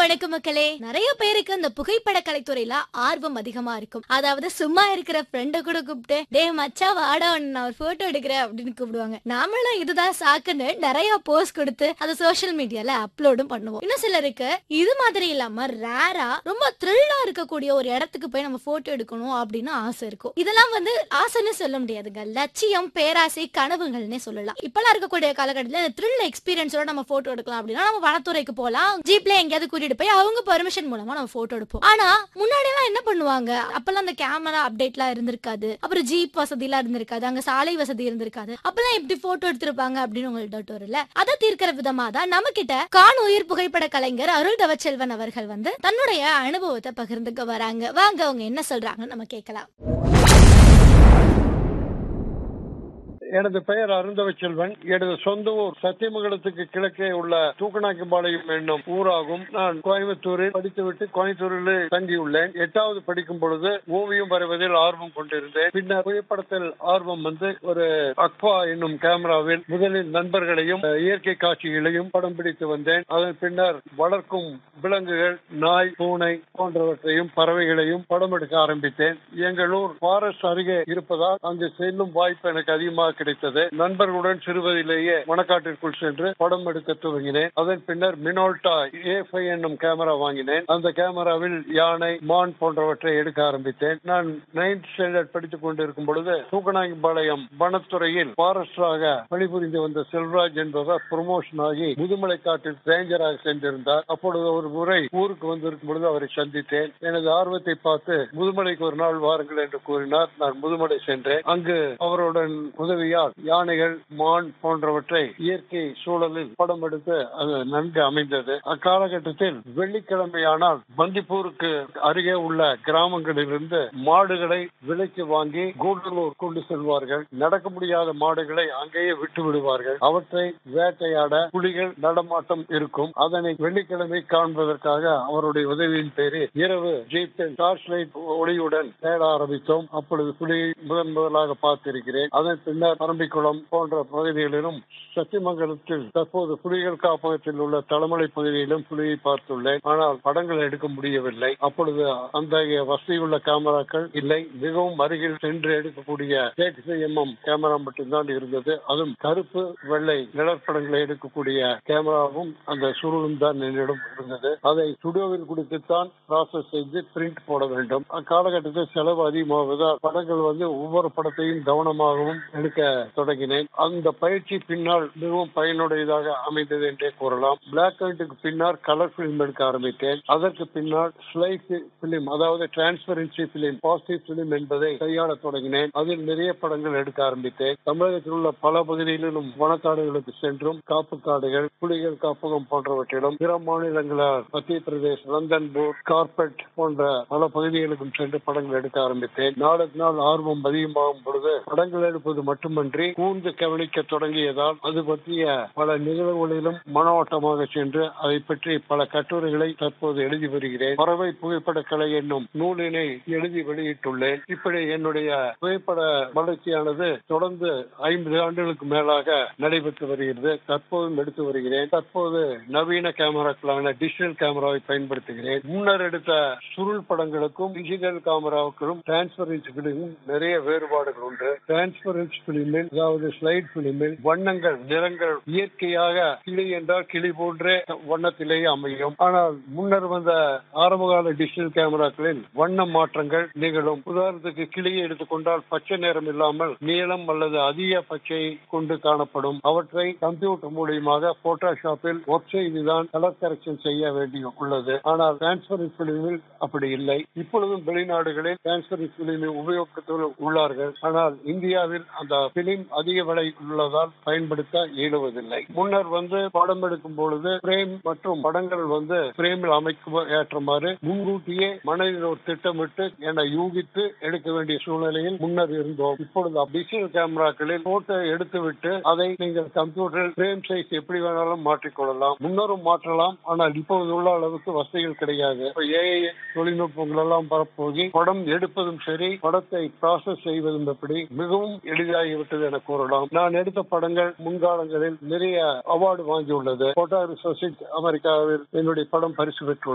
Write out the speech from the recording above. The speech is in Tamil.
வணக்கம் மக்களே நிறைய பேருக்கு இந்த புகைப்பட கலைத்துறையில ஆர்வம் அதிகமா இருக்கும் அதாவது சும்மா இருக்கிற ஃப்ரெண்ட கூட கூப்பிட்டு டே மச்சா வாடா உன்னை நான் ஒரு போட்டோ எடுக்கிறேன் அப்படின்னு கூப்பிடுவாங்க நாமளும் இதுதான் சாக்குன்னு நிறைய போஸ்ட் கொடுத்து அதை சோஷியல் மீடியால அப்லோடும் பண்ணுவோம் இன்னும் சிலருக்கு இது மாதிரி இல்லாம ரேரா ரொம்ப த்ரில்லா இருக்கக்கூடிய ஒரு இடத்துக்கு போய் நம்ம போட்டோ எடுக்கணும் அப்படின்னு ஆசை இருக்கும் இதெல்லாம் வந்து ஆசைன்னு சொல்ல முடியாதுங்க லட்சியம் பேராசை கனவுகள்னே சொல்லலாம் இப்பெல்லாம் இருக்கக்கூடிய காலகட்டத்தில் த்ரில் எக்ஸ்பீரியன்ஸோட நம்ம போட்டோ எடுக்கலாம் அப்படின்னா நம்ம வனத்துறைக்கு போலாம் ஜீப்ல எங்கேயாவது கூட்டிட்டு போய் அவங்க பெர்மிஷன் மூலமா நம்ம போட்டோ எடுப்போம் ஆனா முன்னாடி எல்லாம் என்ன பண்ணுவாங்க அப்பெல்லாம் அந்த கேமரா அப்டேட்லாம் இருந்திருக்காது அப்புறம் ஜீப் வசதி எல்லாம் இருந்திருக்காது அங்க சாலை வசதி இருந்திருக்காது அப்பெல்லாம் எப்படி போட்டோ எடுத்திருப்பாங்க அப்படின்னு உங்களுக்கு டவுட் வரும்ல அதை தீர்க்கிற விதமா தான் நம்ம கிட்ட கான் உயிர் புகைப்பட கலைஞர் அருள் தவச்செல்வன் அவர்கள் வந்து தன்னுடைய அனுபவத்தை பகிர்ந்துக்க வராங்க வாங்க அவங்க என்ன சொல்றாங்கன்னு நம்ம கேட்கலாம் எனது பெயர் அருந்தவ செல்வன் எனது சொந்த ஊர் சத்தியமங்கலத்துக்கு கிழக்கே உள்ள தூக்கநாயக்கம்பாளையம் என்னும் ஊராகும் நான் கோயம்புத்தூரில் படித்துவிட்டு கோயம்புத்தூரில் தங்கியுள்ளேன் எட்டாவது படிக்கும் பொழுது ஓவியம் வரைவதில் ஆர்வம் கொண்டிருந்தேன் பின்னர் புகைப்படத்தில் ஆர்வம் வந்து ஒரு அக்வா என்னும் கேமராவில் முதலில் நண்பர்களையும் அஹ், இயற்கை காட்சிகளையும் படம் பிடித்து வந்தேன் அதன் பின்னர் வளர்க்கும் விலங்குகள் நாய் பூனை போன்றவற்றையும் பறவைகளையும் படம் எடுக்க ஆரம்பித்தேன் எங்கள் ஊர் ஃபாரஸ்ட் அருகே இருப்பதால் அங்கு செல்லும் வாய்ப்பு எனக்கு அதிகமாக கிடைத்தது நண்பர்களுடன் சிறுவதிலேயே மணக்காட்டிற்குள் சென்று படம் எடுக்க துவங்கினேன் அதன் பின்னர் மினோல்டா ஏ என்னும் கேமரா வாங்கினேன் அந்த கேமராவில் யானை மான் போன்றவற்றை எடுக்க ஆரம்பித்தேன் நான் நைன்த் ஸ்டாண்டர்ட் படித்துக் கொண்டிருக்கும் பொழுது தூக்கநாயம்பாளையம் வனத்துறையில் ஃபாரஸ்டராக பணிபுரிந்து வந்த செல்வராஜ் என்பவர் ப்ரொமோஷன் ஆகி முதுமலை காட்டில் ரேஞ்சராக சென்றிருந்தார் அப்பொழுது ஒரு முறை ஊருக்கு வந்திருக்கும் பொழுது அவரை சந்தித்தேன் எனது ஆர்வத்தை பார்த்து முதுமலைக்கு ஒரு நாள் வாருங்கள் என்று கூறினார் நான் முதுமலை சென்றேன் அங்கு அவருடன் உதவியால் யானைகள் மான் போன்றவற்றை இயற்கை சூழலில் படம் எடுத்து அது நன்கு அமைந்தது அக்காலகட்டத்தில் வெள்ளிக்கிழமையானால் பந்திப்பூருக்கு அருகே உள்ள கிராமங்களிலிருந்து மாடுகளை விலைக்கு வாங்கி கூடலூர் கொண்டு செல்வார்கள் நடக்க முடியாத மாடுகளை அங்கேயே விட்டு விடுவார்கள் அவற்றை வேட்டையாட புலிகள் நடமாட்டம் இருக்கும் அதனை வெள்ளிக்கிழமை காண்பதற்காக அவருடைய உதவியின் பேரில் இரவு ஜீப்பில் டார்ச் லைட் ஒளியுடன் தேட ஆரம்பித்தோம் அப்பொழுது புலியை முதன் முதலாக பார்த்திருக்கிறேன் அதன் பின்னர் பரம்பிக்குளம் போன்ற பகுதிகளிலும் சத்தியமங்கலத்தில் தற்போது புலிகள் காப்பகத்தில் உள்ள தலைமலை பகுதியிலும் புலியை பார்த்துள்ளேன் ஆனால் படங்கள் எடுக்க முடியவில்லை அப்பொழுது அந்த வசதியுள்ள கேமராக்கள் இல்லை மிகவும் அருகில் சென்று எடுக்கக்கூடிய எம்எம் கேமரா மட்டும்தான் இருந்தது அதுவும் கருப்பு வெள்ளை நிழற்படங்களை எடுக்கக்கூடிய கேமராவும் அந்த சுருளும் தான் என்னிடம் இருந்தது அதை ஸ்டுடியோவில் கொடுத்துத்தான் ப்ராசஸ் செய்து பிரிண்ட் போட வேண்டும் அக்காலகட்டத்தில் செலவு அதிகமாவதால் படங்கள் வந்து ஒவ்வொரு படத்தையும் கவனமாகவும் எடுக்க தொடங்கினேன் அந்த பயிற்சி பின்னால் மிகவும் பயனுடையதாக அமைந்தது என்றே கூறலாம் பிளாக் அண்ட் பின்னால் கலர் பிலிம் எடுக்க ஆரம்பித்தேன் அதற்கு பின்னால் ஸ்லைஸ் பிலிம் அதாவது டிரான்ஸ்பரன்சி பிலிம் பாசிட்டிவ் பிலிம் என்பதை கையாள தொடங்கினேன் அதில் நிறைய படங்கள் எடுக்க ஆரம்பித்தேன் தமிழகத்தில் உள்ள பல பகுதிகளிலும் வனக்காடுகளுக்கு சென்றும் காப்பு காடுகள் புலிகள் காப்பகம் போன்றவற்றிலும் பிற மாநிலங்களால் மத்திய பிரதேஷ் ரந்தன்பூர் கார்பெட் போன்ற பல பகுதிகளுக்கும் சென்று படங்கள் எடுக்க ஆரம்பித்தேன் நாளுக்கு நாள் ஆர்வம் அதிகமாகும் பொழுது படங்கள் எடுப்பது மட்டுமன்றி கூர்ந்து கவனிக்க தொடங்கியதால் அது பற்றிய பல நிகழ்வுகளிலும் மனோட்டமாக சென்று அதை பற்றி பல கட்டுரைகளை தற்போது எழுதி வருகிறேன் பறவை புகைப்பட கலை என்னும் நூலினை எழுதி வெளியிட்டுள்ளேன் இப்படி என்னுடைய புகைப்பட வளர்ச்சியானது தொடர்ந்து ஐம்பது ஆண்டுகளுக்கு மேலாக நடைபெற்று வருகிறது தற்போதும் எடுத்து வருகிறேன் தற்போது நவீன கேமராக்களான டிஜிட்டல் கேமராவை பயன்படுத்துகிறேன் முன்னர் எடுத்த சுருள் படங்களுக்கும் டிஜிட்டல் கேமராவுக்கும் டிரான்ஸ்பரன்சி பிலிமும் நிறைய வேறுபாடுகள் உண்டு டிரான்ஸ்பரன்சி பிலிமில் அதாவது ஸ்லைட் பிலிமில் வண்ணங்கள் நிறங்கள் இயற்கையாக கிளி என்றால் கிளி போன்றே வண்ணத்திலேயே அமையும் ஆனால் முன்னர் வந்த ஆரம்பகால டிஜிட்டல் கேமராக்களில் வண்ண மாற்றங்கள் நிகழும் உதாரணத்துக்கு கிளியை எடுத்துக்கொண்டால் பச்சை நிறம் இல்லாமல் நீளம் அல்லது அதிக பச்சை கொண்டு காணப்படும் அவற்றை கம்ப்யூட்டர் மூலியமாக போட்டோஷாப்பில் ஒர்க் செய்துதான் கலர் கரெக்ஷன் செய்ய வேண்டி உள்ளது ஆனால் டிரான்ஸ்பரன்ஸ் பிலிமில் அப்படி இல்லை இப்பொழுதும் வெளிநாடுகளில் டிரான்ஸ்பரன்ஸ் பிலிமை உபயோகத்தில் உள்ளார்கள் ஆனால் இந்தியாவில் அந்த பிலிம் அதிக விலை உள்ளதால் பயன்படுத்த இயலுவதில்லை முன்னர் வந்து படம் எடுக்கும் பொழுது பிரேம் மற்றும் படங்கள் வந்து பிரேமில் அமைக்க ஏற்றமாறு முன்கூட்டியே மனதில் ஒரு திட்டமிட்டு என யூகித்து எடுக்க வேண்டிய சூழ்நிலையில் முன்னர் இருந்தோம் இப்பொழுது டிஜிட்டல் கேமராக்களில் போட்டோ எடுத்துவிட்டு அதை நீங்கள் கம்ப்யூட்டரில் பிரேம் சைஸ் எப்படி வேணாலும் மாற்றிக்கொள்ளலாம் முன்னரும் மாற்றலாம் ஆனால் இப்பொழுது உள்ள அளவுக்கு வசதிகள் கிடையாது ஏஐ தொழில்நுட்பங்கள் எல்லாம் பரப்போகி படம் எடுப்பதும் சரி படத்தை ப்ராசஸ் செய்வதும் எப்படி மிகவும் எளிதாகிவிட்டது என கூறலாம் நான் எடுத்த படங்கள் முன்காலங்களில் நிறைய அவார்டு வாங்கியுள்ளது போட்டோ சொசைட்டி அமெரிக்காவில் என்னுடைய படம் பரிசு பெற்றுள்ளது